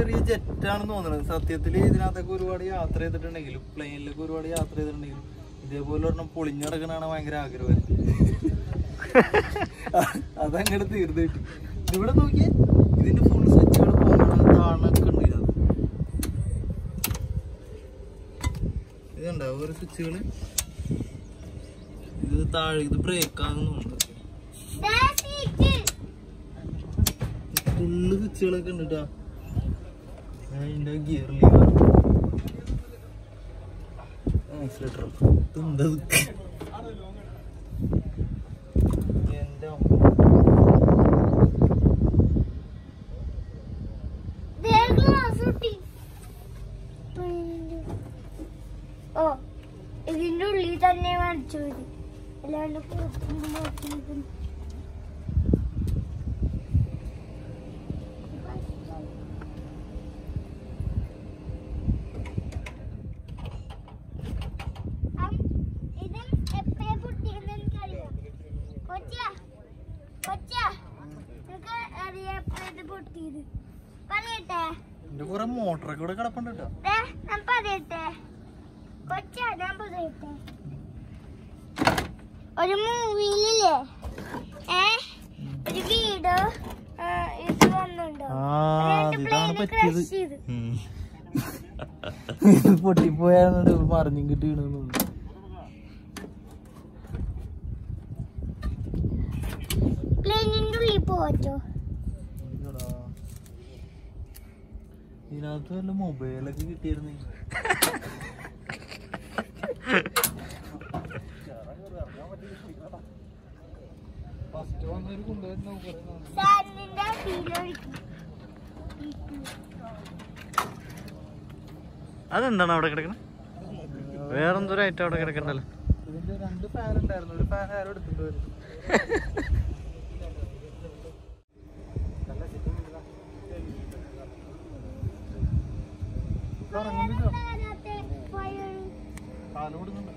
ചെറിയ ജെറ്റാണെന്ന് തോന്നുന്നത് സത്യത്തില് ഇതിനകത്തൊക്കെ ഒരുപാട് യാത്ര ചെയ്തിട്ടുണ്ടെങ്കിലും പ്ലെയിനിലൊക്കെ ഒരുപാട് യാത്ര ചെയ്തിട്ടുണ്ടെങ്കിലും ഇതേപോലെ ഒരെണ്ണം പൊളിഞ്ഞടക്കണാണ് ഭയങ്കര ആഗ്രഹമായിരുന്നു അതങ്ങോട്ട് തീർന്നു കിട്ടി ഇവിടെ നോക്കിയേ ഇതിന്റെ ഫുൾ സ്വിച്ചുകൾ പോകണം താഴൊക്കെ ഉണ്ട് ഇതിനകത്ത് ഇതുണ്ടോ ഓരോ സ്വിച്ചുകള് ഇത് താഴെ ഇത് ബ്രേക്ക് ആകുന്നുണ്ട് ഫുള്ള് സ്വിച്ചുകളൊക്കെ ഉണ്ട് കേട്ടോ അതിന്റെ ഗിയർ ലീവർ ആക്സിലേറ്റർ ഇതെന്തത് എന്റെ അമ്മ. ഓ ഇതിന്റെ ഉള്ളിൽ തന്നെ കാണിച്ചു മതി അല്ലാണ്ട് പുറത്തുനിന്ന് നോക്കിയിരിക്കുന്നു ഇതും എപ്പോഴാ പൊട്ടിയെന്ന് എനിക്കറിയാം കൊച്ചാ കൊച്ചാ നിനക്ക് അറിയാം എപ്പോഴാ ഇത് പൊട്ടിയത് പറയട്ടെ ഇതിന്റെ കുറെ മോട്ടറൊക്കെ ഇവിടെ കിടപ്പുണ്ട് കേട്ടോ ദേ, ഞാൻ പറയട്ടെ കൊച്ചാ ഞാൻ പറയട്ടെ ഒരു മൂവിയിലില്ലേ ഏ ഒരു വീട് ആ, ഇത് വന്നുണ്ടോ ആ രണ്ട് ഇതാണ് plane പറ്റിയത് crash ചെയ്ത്. ഉം. പൊട്ടിപ്പോയാണ്ട് മറിഞ്ഞും കിട്ടി വീണെന്ന് പ്ലെയിനിന്റെ ഉള്ളിൽ പോവച്ചോ ഇതിനകത്ത് വല്ല മൊബൈലൊക്കെ കിട്ടിയിരുന്നേ ഫസ്റ്റ് വന്നൊരു കൊണ്ടുവരുന്ന സാറിന്റെ അടിയിലൊഴിക്കും അതെന്താണ് അവിടെ കിടക്കണത് വേറെന്തൊരു ഐറ്റം അവിടെ കിടക്കണ്ടല്ലോ ഇതിന്റെ രണ്ട് ഫാൻ ഉണ്ടായിരുന്നു ഒരു ഫാൻ ആരോ എടുത്തിട്ട് വരും കറങ്ങുന്നില്ല അതിനകത്ത് fire. കാല് കൊടുക്കുന്നുണ്ട്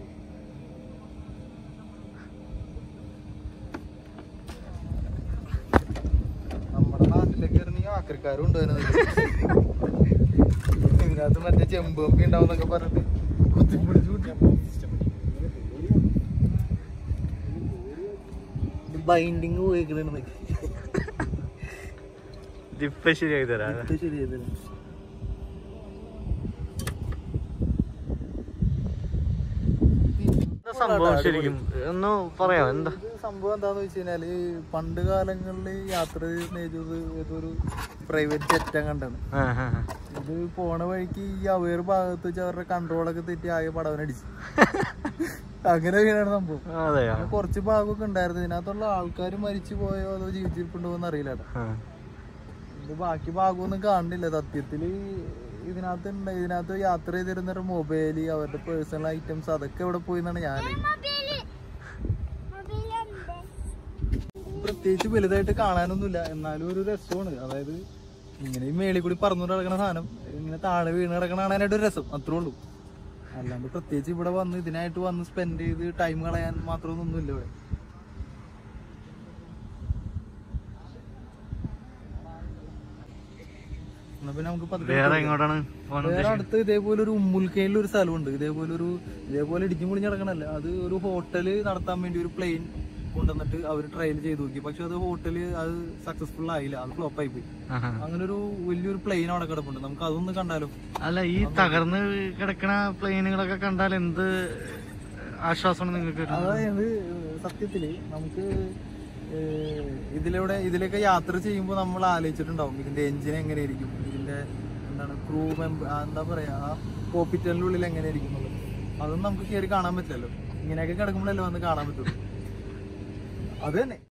നമ്മുടെ നാട്ടിലേക്ക് ആയിരുന്നെങ്കിൽ ആക്രിക്കാരും ഉണ്ടായിരുന്നത് ഇതിനകത്ത് മറ്റേ ചെമ്പമ്പി ഉണ്ടാവുന്നൊക്കെ പറഞ്ഞിട്ട് കുത്തിപ്പിടിച്ചു ബൈൻഡിങ് പോയിക്കണെന്ന് ഇതിപ്പോ ശരിയായി തരാം ശരിയല്ലേ എന്താ സംഭവം ശരിക്കും ഒന്ന് പറയാം എന്താ ഇത് സംഭവം എന്താന്ന് വെച്ച് കഴിഞ്ഞാല് പണ്ട് കാലങ്ങളിൽ യാത്ര ചെയ്തത് ഏതൊരു പ്രൈവറ്റ് ജെറ്റ് കണ്ടാണ് ആ, ആ, ആ. ഇത് പോണ വഴിക്ക് ഈ അവേർ ഭാഗത്ത് വെച്ച് അവരുടെ കൺട്രോളൊക്കെ തെറ്റി ആകെ പടവനടിച്ചു അങ്ങനെ വീണാണ് സംഭവം അതെയോ പിന്നെ കുറച്ച് ഭാഗമൊക്കെ ഉണ്ടായിരുന്നു ഇതിനകത്തുള്ള ആൾക്കാർ മരിച്ചു പോയോ അതോ ജീവിച്ചിരിപ്പുണ്ടോ എന്ന് അറിയില്ല കേട്ടോ ആ. ഇത് ബാക്കി ഭാഗമൊന്നും കാണുന്നില്ല സത്യത്തില് ഇതിനകത്ത് ഉണ്ട് ഇതിനകത്ത് യാത്ര ചെയ്തിരുന്ന മൊബൈല് അവരുടെ പേഴ്സണൽ ഐറ്റംസ് അതൊക്കെ എവിടെ പോയി എന്നാണ് ഞാൻ മൊബൈല് മൊബൈലുണ്ട് പ്രത്യേകിച്ച് വലുതായിട്ട് കാണാനൊന്നുമില്ല എന്നാലും ഒരു രസമാണ് അതായത് ഇങ്ങനെ ഈ മേളിൽ കൂടി പറന്നുകൊണ്ട് കിടക്കുന്ന സാധനം ഇങ്ങനെ താഴെ വീണ് കിടക്കണ കാണാനായിട്ട് ഒരു രസം അത്രേ ഉള്ളൂ അല്ലാണ്ട് പ്രത്യേകിച്ച് ഇവിടെ വന്ന് ഇതിനായിട്ട് വന്ന് സ്പെൻഡ് ചെയ്ത് ടൈം കളയാൻ മാത്രമൊന്നുമില്ല ഇവിടെ എന്നാ പിന്നെ നമുക്ക് പതുക്കെ വേറെ എങ്ങോട്ടാണ് പോകാൻ വേറെ അടുത്ത് ഇതേപോലെ ഒരു ഉമ്മുൽക്കയിൽ ഒരു സ്ഥലമുണ്ട് ഇതേപോലെ ഒരു ഇതേപോലെ ഇടിഞ്ഞു പൊളിഞ്ഞ് നടക്കണല്ല അത് ഒരു ഹോട്ടല് നടത്താൻ വേണ്ടി ഒരു പ്ലെയിൻ കൊണ്ടുവന്നിട്ട് അവർ ട്രയൽ ചെയ്ത് നോക്കി പക്ഷെ അത് ഹോട്ടല് അത് സക്സസ്ഫുൾ ആയില്ല അത് ഫ്ലോപ്പ് ആയി പോയി ആഹാ. അങ്ങനെ ഒരു വലിയൊരു പ്ലെയിൻ അവിടെ കിടപ്പുണ്ട് നമുക്ക് അതൊന്ന് കണ്ടാലോ അല്ല ഈ തകർന്ന് കിടക്കണ പ്ലെയിനുകളൊക്കെ കണ്ടാൽ എന്ത് ആശ്വാസമാണ് നിങ്ങൾക്ക് കിട്ടുന്നത്? അതായത് സത്യത്തില് നമുക്ക് ഏഹ്, ഇതിലൂടെ ഇതിലൊക്കെ യാത്ര ചെയ്യുമ്പോൾ നമ്മൾ ആലോചിച്ചിട്ടുണ്ടാവും ഇതിന്റെ എഞ്ചിൻ എങ്ങനെയായിരിക്കും ഇതിന്റെ എന്താണ് ക്രൂ മെമ്പർ എന്താ പറയാ ആ കോപ്പിറ്റലിന്റെ ഉള്ളിൽ എങ്ങനെയായിരിക്കും എന്നുള്ളത് അതൊന്നും നമുക്ക് കയറി കാണാൻ പറ്റില്ലല്ലോ ഇങ്ങനെയൊക്കെ കിടക്കുമ്പോഴല്ലേ വന്ന് കാണാൻ പറ്റുള്ളൂ അത് തന്നെ